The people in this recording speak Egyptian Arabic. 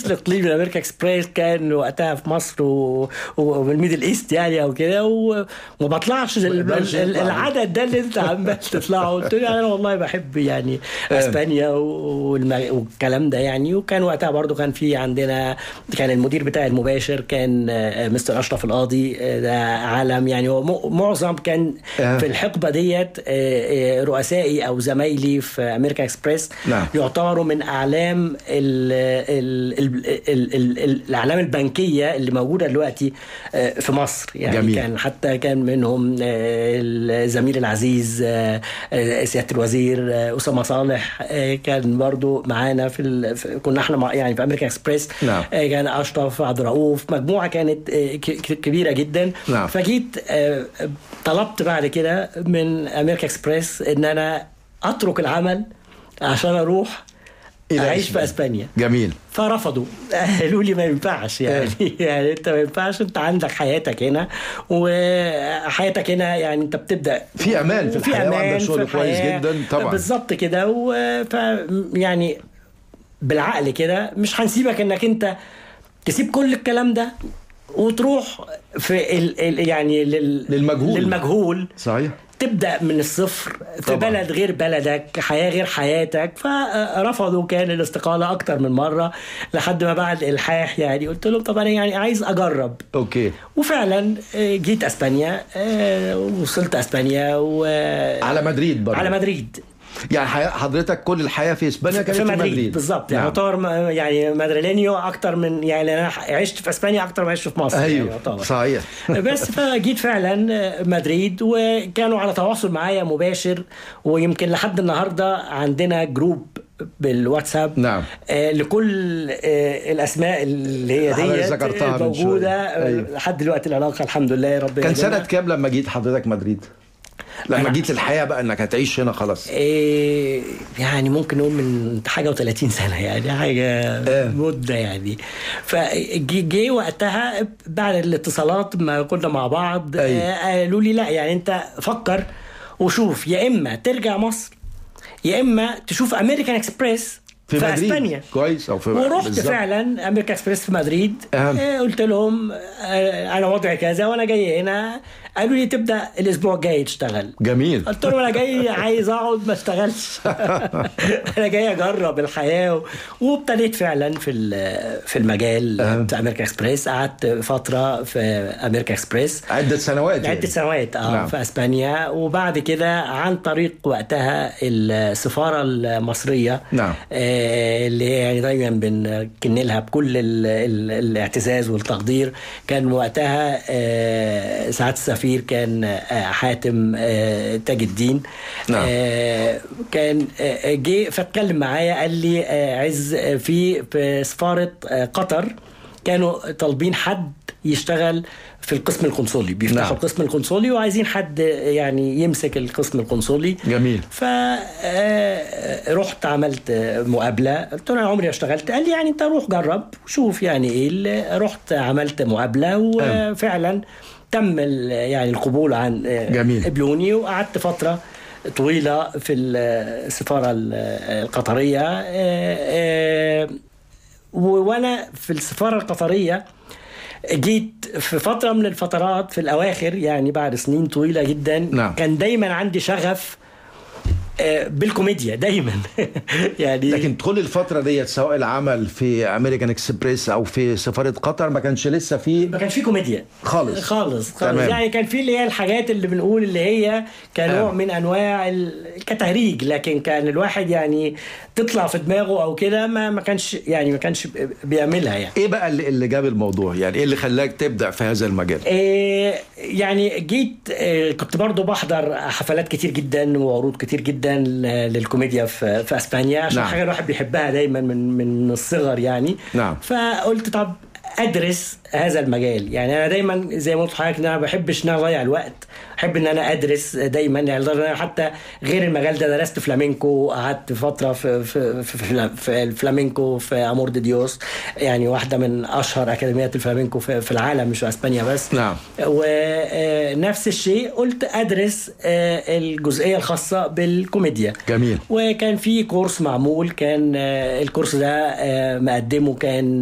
الرئيس الاقليمي لامريكا اكسبريس كان وقتها في مصر و... والميدل ايست يعني او كده و... وما بطلعش العدد ده اللي انت عمال تطلعه قلت له انا والله بحب يعني اسبانيا والم... والكلام ده يعني وكان وقتها برضو كان في عندنا كان المدير بتاعي المباشر كان مستر اشرف القاضي ده عالم يعني معظم كان في الحقبه ديت رؤسائي او زمايلي في امريكا اكسبريس نعم. يعتبروا من اعلام ال ال ال ال ال الاعلام البنكيه اللي موجوده دلوقتي في مصر يعني جميل. كان حتى كان منهم الزميل العزيز سياده الوزير اسامه صالح كان برضو معانا في, ال... في كنا احنا مع يعني في امريكا اكسبريس نعم. كان اشرف عبد الرؤوف مجموعه كانت كبيره جدا نعم. فجيت طلبت بعد كده من امريكا اكسبريس ان انا اترك العمل عشان اروح اعيش في اسبانيا جميل فرفضوا قالوا لي ما ينفعش يعني يعني انت ما ينفعش انت عندك حياتك هنا وحياتك هنا يعني انت بتبدا في امان في الحياه وعندك شغل كويس جدا طبعا بالظبط كده ف يعني بالعقل كده مش هنسيبك انك انت تسيب كل الكلام ده وتروح في ال ال يعني لل للمجهول للمجهول صحيح تبدا من الصفر في طبعا. بلد غير بلدك حياه غير حياتك فرفضوا كان الاستقاله اكتر من مره لحد ما بعد الحاح يعني قلت لهم طب انا يعني عايز اجرب اوكي وفعلا جيت اسبانيا وصلت اسبانيا و على مدريد برضه على مدريد يعني حضرتك كل الحياه في اسبانيا كانت في في مدريد, مدريد. بالظبط يعني يعتبر نعم. يعني مدريدينيو اكتر من يعني انا عشت في اسبانيا اكتر ما عشت في مصر ايوه يعني صحيح بس فجيت فعلا مدريد وكانوا على تواصل معايا مباشر ويمكن لحد النهارده عندنا جروب بالواتساب نعم آه لكل آه الاسماء اللي هي ديت ذكرتها موجوده أيوه. لحد دلوقتي العلاقه الحمد لله يا رب كان سنه كام لما جيت حضرتك مدريد؟ لما جيت للحياه بقى انك هتعيش هنا خلاص إيه يعني ممكن نقول من حاجه و30 سنه يعني حاجه إيه. مده يعني فجي وقتها بعد الاتصالات ما كنا مع بعض أيوة. قالوا لي لا يعني انت فكر وشوف يا اما ترجع مصر يا اما تشوف امريكان اكسبريس في, في مدريد. اسبانيا كويس او في ورحت بالزبط. فعلا امريكا اكسبريس في مدريد أهم. آه قلت لهم آه انا وضعي كذا وانا جاي هنا قالوا لي تبدا الاسبوع الجاي تشتغل جميل قلت لهم انا جاي عايز اقعد ما اشتغلش انا جاي اجرب الحياه وابتديت فعلا في في المجال أهم. بتاع امريكا اكسبريس قعدت فتره في امريكا اكسبريس عده سنوات عده سنوات اه نعم. في اسبانيا وبعد كده عن طريق وقتها السفاره المصريه نعم. آه اللي هي يعني دايما بنكن لها بكل ال ال الاعتزاز والتقدير كان وقتها آه سعاده السفير كان آه حاتم آه تاج الدين نعم. آه كان آه جه فاتكلم معايا قال لي آه عز في في سفاره آه قطر كانوا طالبين حد يشتغل في القسم القنصلي بيفتحوا نعم. القسم القنصلي وعايزين حد يعني يمسك القسم القنصلي جميل فرحت عملت مقابله قلت له انا عمري ما اشتغلت قال لي يعني انت روح جرب وشوف يعني ايه رحت عملت مقابله وفعلا تم يعني القبول عن جميل. قبلوني وقعدت فتره طويله في السفاره القطريه وانا في السفاره القطريه جيت في فتره من الفترات في الاواخر يعني بعد سنين طويله جدا نعم. كان دايما عندي شغف بالكوميديا دايما يعني لكن كل الفتره ديت سواء العمل في امريكان اكسبريس او في سفاره قطر ما كانش لسه في ما كانش في كوميديا خالص خالص خالص تمام. يعني كان في اللي هي الحاجات اللي بنقول اللي هي كنوع آه. من انواع الكتهريج لكن كان الواحد يعني تطلع في دماغه او كده ما ما كانش يعني ما كانش بيعملها يعني ايه بقى اللي, اللي جاب الموضوع يعني ايه اللي خلاك تبدا في هذا المجال إيه يعني جيت إيه كنت برضو بحضر حفلات كتير جدا وعروض كتير جدا للكوميديا في, في اسبانيا عشان نعم. حاجه الواحد بيحبها دايما من من الصغر يعني نعم. فقلت طب ادرس هذا المجال يعني انا دايما زي ما قلت لحضرتك ان انا ما بحبش ان انا اضيع الوقت احب ان انا ادرس دايما يعني أنا حتى غير المجال ده درست فلامينكو قعدت فتره في في في, في, في الفلامينكو في امور دي ديوس يعني واحده من اشهر اكاديميات الفلامينكو في, في العالم مش في اسبانيا بس نعم ونفس الشيء قلت ادرس الجزئيه الخاصه بالكوميديا جميل وكان في كورس معمول كان الكورس ده مقدمه كان